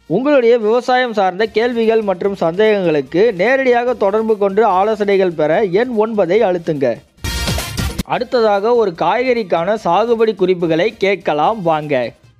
உங்களுடைய விவசாயம் சார்ந்த கேள்விகள் மற்றும் சந்தேகங்களுக்கு நேரடியாக தொடர்பு கொண்டு ஆலோசனைகள் பெற எண் ஒன்பதை அழுத்துங்க அடுத்ததாக ஒரு காய்கறிக்கான சாகுபடி குறிப்புகளை கேட்கலாம் வாங்க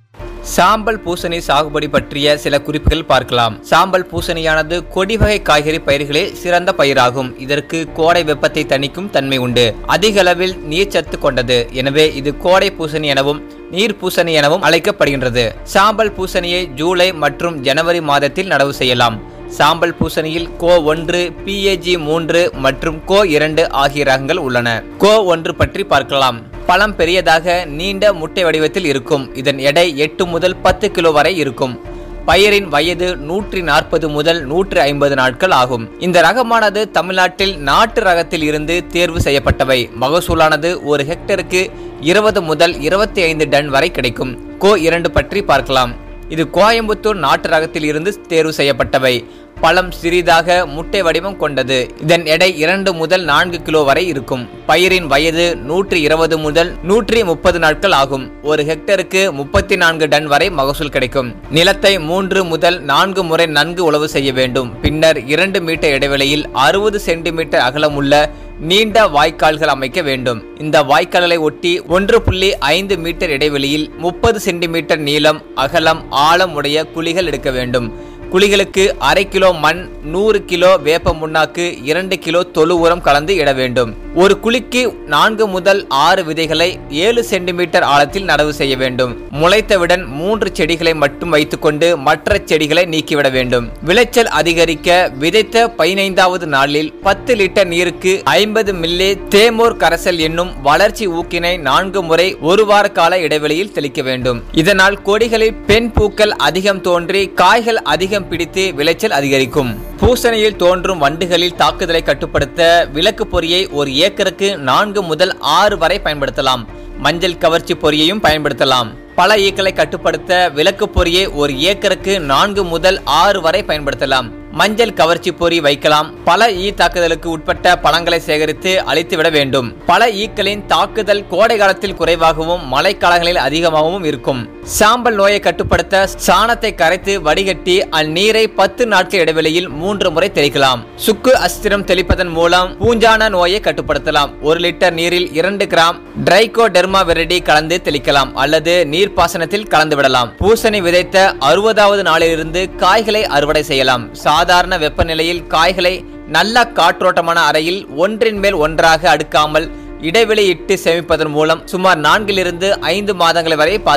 சாம்பல் பூசணி சாகுபடி பற்றிய சில குறிப்புகள் பார்க்கலாம் சாம்பல் பூசணியானது கொடி வகை காய்கறி பயிர்களில் சிறந்த பயிராகும் இதற்கு கோடை வெப்பத்தை தணிக்கும் தன்மை உண்டு அதிக அளவில் நீர்ச்சத்து கொண்டது எனவே இது கோடை பூசணி எனவும் நீர் பூசணி எனவும் அழைக்கப்படுகின்றது சாம்பல் பூசணியை ஜூலை மற்றும் ஜனவரி மாதத்தில் நடவு செய்யலாம் சாம்பல் பூசணியில் கோ ஒன்று பிஏஜி மூன்று மற்றும் கோ இரண்டு ஆகிய ரகங்கள் உள்ளன கோ ஒன்று பற்றி பார்க்கலாம் பழம் பெரியதாக நீண்ட முட்டை வடிவத்தில் இருக்கும் இதன் எடை எட்டு முதல் பத்து கிலோ வரை இருக்கும் பயிரின் வயது நூற்றி நாற்பது முதல் நூற்றி ஐம்பது நாட்கள் ஆகும் இந்த ரகமானது தமிழ்நாட்டில் நாட்டு ரகத்தில் இருந்து தேர்வு செய்யப்பட்டவை மகசூலானது ஒரு ஹெக்டருக்கு இருபது முதல் இருபத்தி ஐந்து டன் வரை கிடைக்கும் கோ இரண்டு பற்றி பார்க்கலாம் இது கோயம்புத்தூர் நாட்டு ரகத்தில் இருந்து தேர்வு செய்யப்பட்டவை பழம் சிறிதாக முட்டை வடிவம் கொண்டது இதன் எடை இரண்டு முதல் நான்கு கிலோ வரை இருக்கும் பயிரின் வயது நூற்றி இருபது முதல் நூற்றி முப்பது நாட்கள் ஆகும் ஒரு ஹெக்டருக்கு முப்பத்தி நான்கு டன் வரை மகசூல் கிடைக்கும் நிலத்தை மூன்று முதல் நான்கு முறை நன்கு உழவு செய்ய வேண்டும் பின்னர் இரண்டு மீட்டர் இடைவெளியில் அறுபது சென்டிமீட்டர் அகலமுள்ள நீண்ட வாய்க்கால்கள் அமைக்க வேண்டும் இந்த வாய்க்கால்களை ஒட்டி ஒன்று புள்ளி ஐந்து மீட்டர் இடைவெளியில் முப்பது சென்டிமீட்டர் நீளம் அகலம் ஆழம் உடைய குழிகள் எடுக்க வேண்டும் குழிகளுக்கு அரை கிலோ மண் நூறு கிலோ வேப்ப முன்னாக்கு இரண்டு கிலோ தொழு உரம் கலந்து இட வேண்டும் ஒரு குழிக்கு நான்கு முதல் ஆறு விதைகளை ஏழு சென்டிமீட்டர் ஆழத்தில் நடவு செய்ய வேண்டும் முளைத்தவுடன் மூன்று செடிகளை மட்டும் வைத்துக்கொண்டு மற்ற செடிகளை நீக்கிவிட வேண்டும் விளைச்சல் அதிகரிக்க விதைத்த பதினைந்தாவது நாளில் பத்து லிட்டர் நீருக்கு ஐம்பது மில்லி தேமோர் கரைசல் என்னும் வளர்ச்சி ஊக்கினை நான்கு முறை ஒரு வார கால இடைவெளியில் தெளிக்க வேண்டும் இதனால் கொடிகளில் பெண் பூக்கள் அதிகம் தோன்றி காய்கள் அதிகம் பிடித்து விளைச்சல் அதிகரிக்கும் பூசணியில் தோன்றும் வண்டுகளில் தாக்குதலை கட்டுப்படுத்த விளக்கு பொறியை ஒரு ஏக்கருக்கு நான்கு முதல் ஆறு வரை பயன்படுத்தலாம் மஞ்சள் கவர்ச்சி பொறியையும் பயன்படுத்தலாம் பல ஈக்களை கட்டுப்படுத்த விளக்கு பொறியை ஒரு ஏக்கருக்கு நான்கு முதல் ஆறு வரை பயன்படுத்தலாம் மஞ்சள் கவர்ச்சி பொறி வைக்கலாம் பல ஈ தாக்குதலுக்கு உட்பட்ட பழங்களை சேகரித்து அழித்துவிட வேண்டும் பல ஈக்களின் தாக்குதல் கோடை காலத்தில் குறைவாகவும் மழைக்காலங்களில் அதிகமாகவும் இருக்கும் சாம்பல் நோயை கட்டுப்படுத்த சாணத்தை கரைத்து வடிகட்டி அந்நீரை பத்து நாட்கள் இடைவெளியில் மூன்று முறை தெளிக்கலாம் சுக்கு அஸ்திரம் தெளிப்பதன் மூலம் பூஞ்சான நோயை கட்டுப்படுத்தலாம் ஒரு லிட்டர் நீரில் இரண்டு கிராம் டிரைகோடெர்மா வெரடி கலந்து தெளிக்கலாம் அல்லது நீர்ப்பாசனத்தில் கலந்து விடலாம் பூசணி விதைத்த அறுபதாவது நாளிலிருந்து காய்களை அறுவடை செய்யலாம் சாதாரண வெப்பநிலையில் காய்களை நல்ல காற்றோட்டமான அறையில் ஒன்றின் மேல் ஒன்றாக அடுக்காமல் இடைவெளி இட்டு சேமிப்பதன் மூலம் சுமார் நான்கிலிருந்து ஐந்து மாதங்கள் வரை